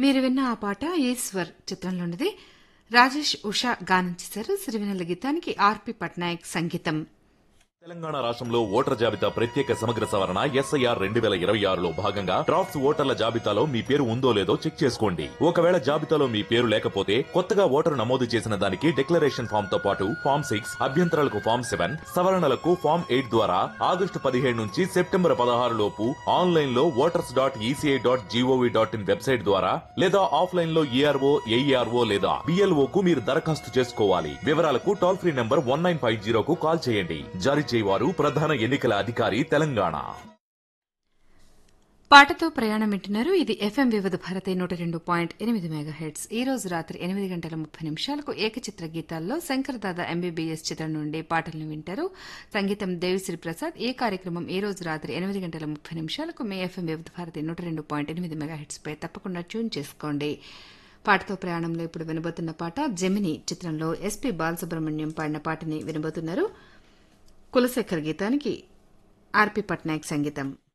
మీరు విన్న ఆ పాట ఈశ్వర్ చిత్రంలోనిది రాజేష్ ఉషా గానం చేశారు సిరివెనెల గీతానికి ఆర్పి పట్నాయక్ సంగీతం తెలంగాణ రాష్ట్రంలో ఓటర్ జాబితా ప్రత్యేక సమగ్ర సవరణ ఎస్ఐఆర్ రెండు వేల ఇరవై ఆరులో భాగంగా డ్రాఫ్ట్స్ ఓటర్ల జాబితాలో మీ పేరు ఉందో లేదో చెక్ చేసుకోండి ఒకవేళ జాబితాలో మీ పేరు లేకపోతే కొత్తగా ఓటరు నమోదు చేసిన దానికి డిక్లరేషన్ ఫామ్ తో పాటు ఫామ్ సిక్స్ అభ్యంతరాలకు ఫామ్ సెవెన్ సవరణలకు ఫామ్ ఎయిట్ ద్వారా ఆగస్టు పదిహేడు నుంచి సెప్టెంబర్ పదహారు లోపు ఆన్లైన్ లో voters dot ECI dot GOV dot in website ద్వారా లేదా ఆఫ్లైన్ లో ఈఆర్ఓ ఏఈఆర్ఓ లేదా బిఎల్ఓ కు మీరు దరఖాస్తు చేసుకోవాలి వివరాలకు toll free number one nine five జీరోకు కాల్ చేయండి జారీ చేయవారు ప్రధాన ఎన్నికల అధికారి తెలంగాణ పాటతో ప్రయాణం వింటున్నారు ఇది ఎఫ్ఎం వివిధ భారతి నూట రెండు పాయింట్ ఎనిమిది మెగా హెడ్స్ ఈ రోజు రాత్రి ఎనిమిది గంటల ముప్పై నిమిషాలకు ఏకచిత్ర గీతాల్లో శంకర్ దాదా ఎంబీబీఎస్ చిత్రం నుండి పాటలను వింటారు సంగీతం దేవిశ్రీ ప్రసాద్ ఈ కార్యక్రమం ఈ రోజు రాత్రి ఎనిమిది గంటల ముప్పై నిమిషాలకు మీ ఎఫ్ఎం వివిధ భారతి నూట రెండు పాయింట్ ఎనిమిది మెగా హెడ్స్ పై తప్పకుండా ట్యూన్ చేసుకోండి పాటతో ప్రయాణంలో ఇప్పుడు వినబోతున్న పాట జెమిని చిత్రంలో ఎస్పీ బాలసుబ్రహ్మణ్యం పాడిన పాటని వినబోతున్నారు కులశేఖర్ గీతానికి ఆర్పి పట్నాయక్ సంగీతం